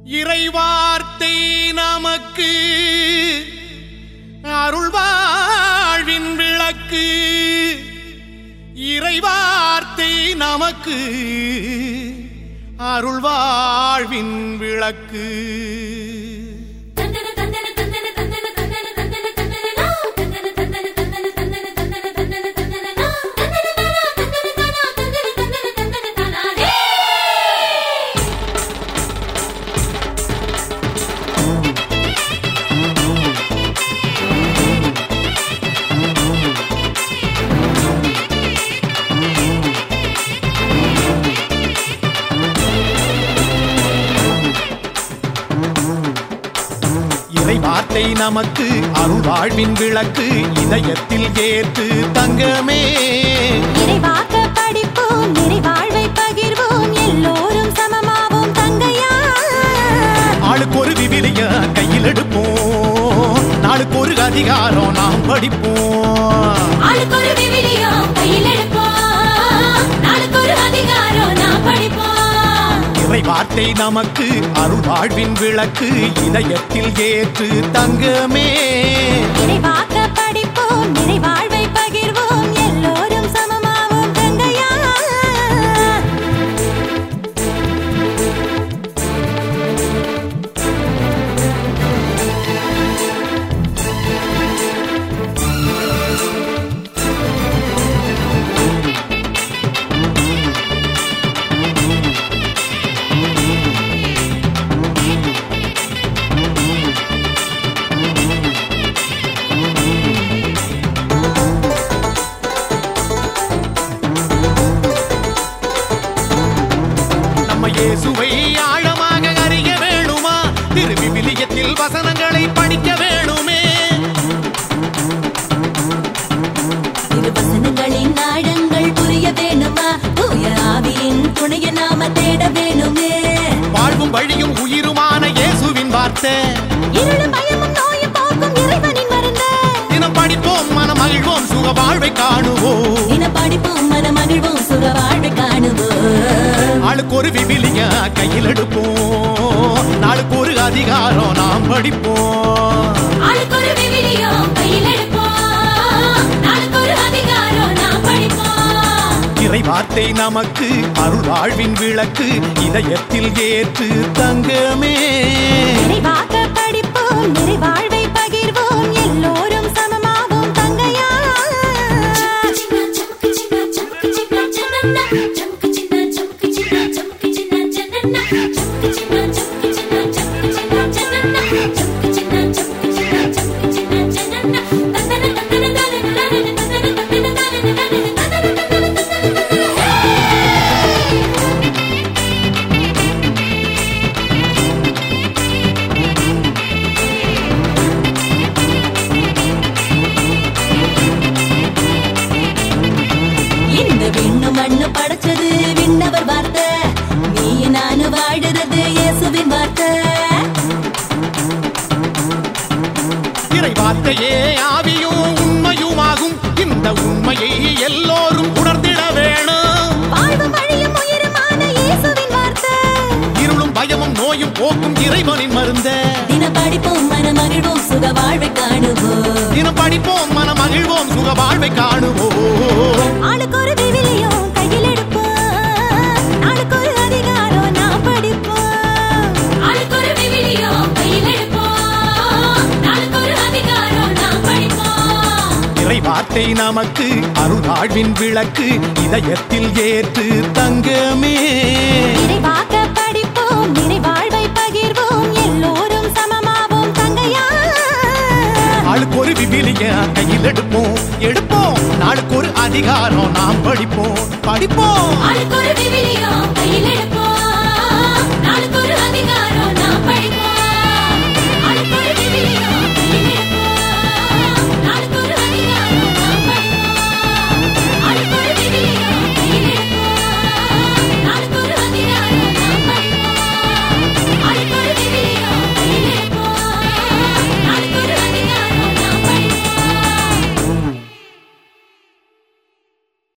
இறைவார்த்தை நமக்கு அருள்வாழ்வின் விளக்கு இறைவார்த்தை நமக்கு அருள்வாழ்வின் விளக்கு தந்தன தந்தன தந்தன தந்தன தந்தன தந்தன தந்தன நா தந்தன தந்தன தந்தன தந்தன தந்தன தந்தன தந்தன நா தந்தன தானா தந்தன தானா தந்தன தந்தன தந்தன தானா ஹே இறைவார்த்தை நமக்கு அருள்வாழ்வின் விளக்கு இதயத்தில் ஏற்று தங்கமே நிறைவாக்க படிப்போம் நிறைவாழ்வை பகிர்வோம் எல்லோரும் சமமாவோம் தங்கையா ஆளுக்கு ஒரு விவிலிய கையில் எடுப்போம் நாளுக்கு ஒரு அதிகாரம் நாம் படிப்போம் ஆளுக்கு ஒரு விவிலியம் கையில் எடுப்போம் நாளுக்கு ஒரு அதிகாரம் நாம் படிப்போம் இறை வார்த்தை நமக்கு அருள் வாழ்வின் விளக்கு இதயத்தில் ஏற்று தங்கமே நிறைவாக்க படிப்போம் நிறைவாழ்வை பகிர்வோம் எல்லோரும் சமமாவோம் தங்கையா நம்ம இயேசுவை ஆழமாக அறிய வேணுமா திரு விவிலியத்தில் வசனங்களை படிக்க வேணுமே திருவசனங்களின் ஆழங்கள் புரிய வேணுமா தூய ஆவியின் துணைய நாம தேட வேணுமே வாழ்வும் வழியும் உயிருமான இயேசுவின் வார்த்தை இருளும் பயமும் நோயும் போக்கும் இறைவனின் மருந்து தினம் படிப்போம் மனம் மகிழ்வோம் சுக வாழ்வை காணுவோம் தின படிப்போம் மன மகிழ்வோம் சுக வாழ்வை காணுவோம் ஆளுக்கு ஒரு விவிலிய கையில் எடுப்போம் நாளுக்கு ஒரு அதிகாரம் நாம் படிப்போம் ஆளுக்கு ஒரு விவிலியம் கையில் எடுப்போம் நாளுக்கு ஒரு அதிகாரம் நாம் படிப்போம் இறை வார்த்தை நமக்கு அருள் வாழ்வின் விளக்கு இதயத்தில் ஏற்று தங்கமே நிறைவாக்க படிப்போம் நிறைவாழ்வை பகிர்வோம் எல்லோரும் சமமாவோம் தங்கையா சமுக்கு சின்ன சமுக்கு சின்ன ஜனன்னா சமுக்கு சின்ன சமுக்கு சின்ன சமுக்கு சின்ன ஜனன்னா சமுக்கு சின்ன சமுக்கு சின்ன சமுக்கு சின்ன ஜனன்னா சமுக்கு சின்ன சமுக்கு சின்ன சமுக்கு சின்ன ஜனன்னா தந்தன தந்தன தானன தானன தந்தன தந்தன தானன தானன தந்தன தந்தன தந்தன இந்த விண்ணு மண்ணு படைச்சது விண்ணவர் வார்த்தை நீ நானு வாழுறது இயேசுவின் வார்த்தை இறை வார்த்தையே ஆவியும் உண்மையுமாகும் இந்த உண்மையை எல்லோரும் உணர்ந்திட வேணும் வாழ்வும் வழியும் உயிருமான இயேசுவின் வார்த்தை இருளும் பயமும் நோயும் போக்கும் இறைவனின் மருந்த தின படிப்போம் மன மகிழ்வோம் சுக வாழ்வை காணுவோம் தினம் படிப்போம் மன மகிழ்வோம் சுக வாழ்வை காணுவோம் ஆளுக்கு ஒரு விவிலியம் கையில் எடுப்போம் நாளுக்கு ஒரு அதிகாரம் நாம் படிப்போம் ஆளுக்கு ஒரு விவிலியம் கையில் எடுப்போம் நாளுக்கு ஒரு அதிகாரம் நாம் படிப்போம் இறை வார்த்தை நமக்கு அருள் வாழ்வின் விளக்கு இதயத்தில் ஏற்று தங்கமே நிறைவாக்க படிப்போம் நிறைவாழ்வை பகிர்வோம் எல்லோரும் சமமாவோம் தங்கையா ஆளுக்கு ஒரு விவிலிய கையில் எடுப்போம் எடுப்போம் நாளுக்கு ஒரு அதிகாரம் நாம் படிப்போம் படிப்போம் ஆளுக்கு ஒரு